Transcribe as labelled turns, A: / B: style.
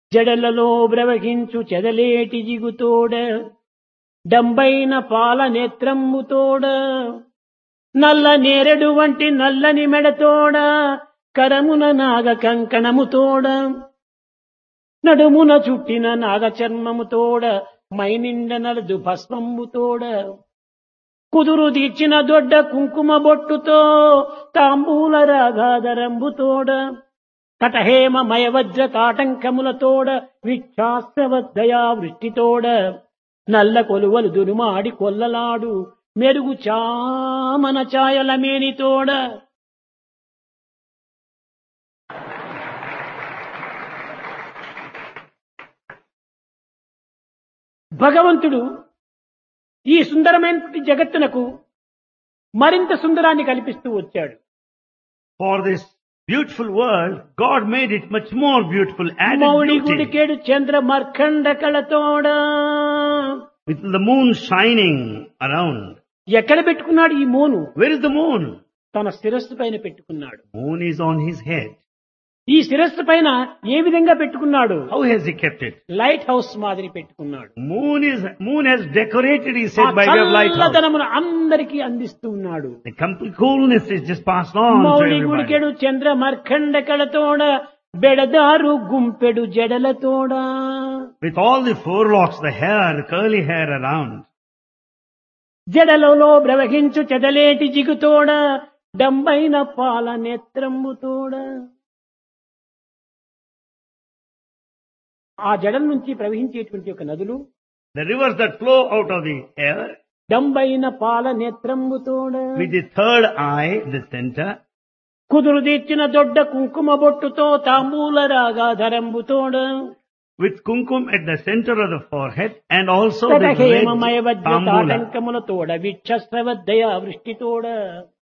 A: జడలలో బ్రవహించు చెదలేటి జిగుతోడ డంబైన పాల నేత్రమ్ముతోడ నల్ల నేరెడు వంటి నల్లని మెడతోడ కరమున నాగ కంకణముతోడ నడుమున చుట్టిన నాగ చర్మముతోడ మైనిండ నలదు భస్మంబుతోడ కుదురు తీర్చిన దొడ్డ కుంకుమ బొట్టుతో తాంబూల రాగాధరంబుతోడ కటహేమ మయవజ్ర తాటంకములతోడ విచ్ఛాస్త్రవద్దయా వృష్టితోడ నల్ల కొలువలు దురుమాడి కొల్లలాడు మెరుగు చామన ఛాయల మేనితోడ భగవంతుడు ఈ సుందరమైన జగత్తునకు మరింత సుందరాన్ని కల్పిస్తూ వచ్చాడు
B: For this beautiful world, God made it much more beautiful, added
A: Mouli
B: beauty.
A: గుడికేడు Chandra మర్కండ కళతోడ
B: With the moon shining around.
A: ఎక్కడ పెట్టుకున్నాడు ఈ మోను
B: Where is the moon?
A: తన శిరస్సు పైన పెట్టుకున్నాడు
B: Moon is on his head.
A: ఈ శిరస్సు పైన ఏ విధంగా పెట్టుకున్నాడు
B: How has he kept it?
A: Lighthouse మాదిరి పెట్టుకున్నాడు
B: Moon is, moon has decorated, he
A: ఆ
B: said, by way of lighthouse.
A: చల్లదనమును అందరికీ అందిస్తూ ఉన్నాడు
B: The complete coolness is just passed on to
A: Mouli
B: everybody.
A: గుడికెడు Chandra మర్కండ కళతోడ బెడదారు గుంపెడు జడలతోడ
B: With all the forelocks, the hair, the curly hair around.
A: జడలలో ప్రవహించు చెదలేటి జిగుతోడ డంబైన పాల నేత్రమ్ముతోడ ఆ జడల నుంచి ప్రవహించేటువంటి ఒక నదులు
B: The rivers that flow out of the hair,
A: డంబైన పాల నేత్రమ్ముతోడ
B: with the third eye, the center,
A: కుదురు తీర్చిన దొడ్డ కుంకుమ బొట్టుతో తాంబూల రాగాధరంబుతోడ
B: with kumkum at the center of the forehead, and also the red
A: తటహేమమయ వజ్ర
B: tambula.
A: తాటంకములతోడ విక్షస్రవద్దయ వృష్టితోడ